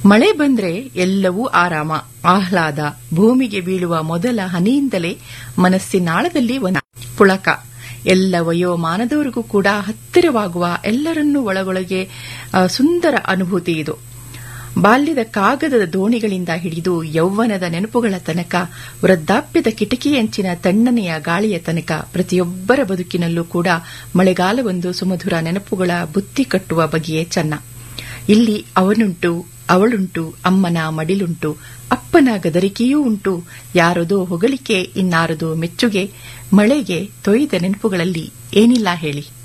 ಮಳೆ ಬಂದ್ರೆ ಎಲ್ಲವೂ ಆರಾಮ ಆಹ್ಲಾದ ಭೂಮಿಗೆ ಬೀಳುವ ಮೊದಲ ಹನಿಯಿಂದಲೇ ಮನಸ್ಸಿನಾಳದಲ್ಲಿ ಒಂದು ಪುಳಕ ಎಲ್ಲ ವಯೋಮಾನದವರಿಗೂ ಕೂಡ ಹತ್ತಿರವಾಗುವ ಎಲ್ಲರನ್ನೂ ಒಳಗೊಳಗೆ ಆ, ಸುಂದರ ಅನುಭೂತಿ ಇದು ಬಾಲ್ಯದ ಕಾಗದದ ದೋಣಿಗಳಿಂದ ಹಿಡಿದು ಯೌವನದ ನೆನಪುಗಳ ತನಕ ವೃದ್ಧಾಪ್ಯದ ಕಿಟಕಿಯಂಚಿನ ತಣ್ಣನೆಯ ಗಾಳಿಯ ತನಕ ಪ್ರತಿಯೊಬ್ಬರ ಬದುಕಿನಲ್ಲೂ ಕೂಡ ಮಳೆಗಾಲವೊಂದು ಸುಮಧುರ ನೆನಪುಗಳ ಬುತ್ತಿ ಕಟ್ಟುವ ಬಗೆಯೇ ಚೆನ್ನ ಇಲ್ಲಿ ಅವನುಂಟು ಅವಳುಂಟು ಅಮ್ಮನ ಮಡಿಲುಂಟು ಅಪ್ಪನ ಗದರಿಕೆಯೂ ಉಂಟು ಯಾರದೋ ಹೊಗಳಿಕೆ ಇನ್ನಾರದೋ ಮೆಚ್ಚುಗೆ ಮಳೆಗೆ ತೊಯ್ದ ನೆನಪುಗಳಲ್ಲಿ ಏನಿಲ್ಲ ಹೇಳಿ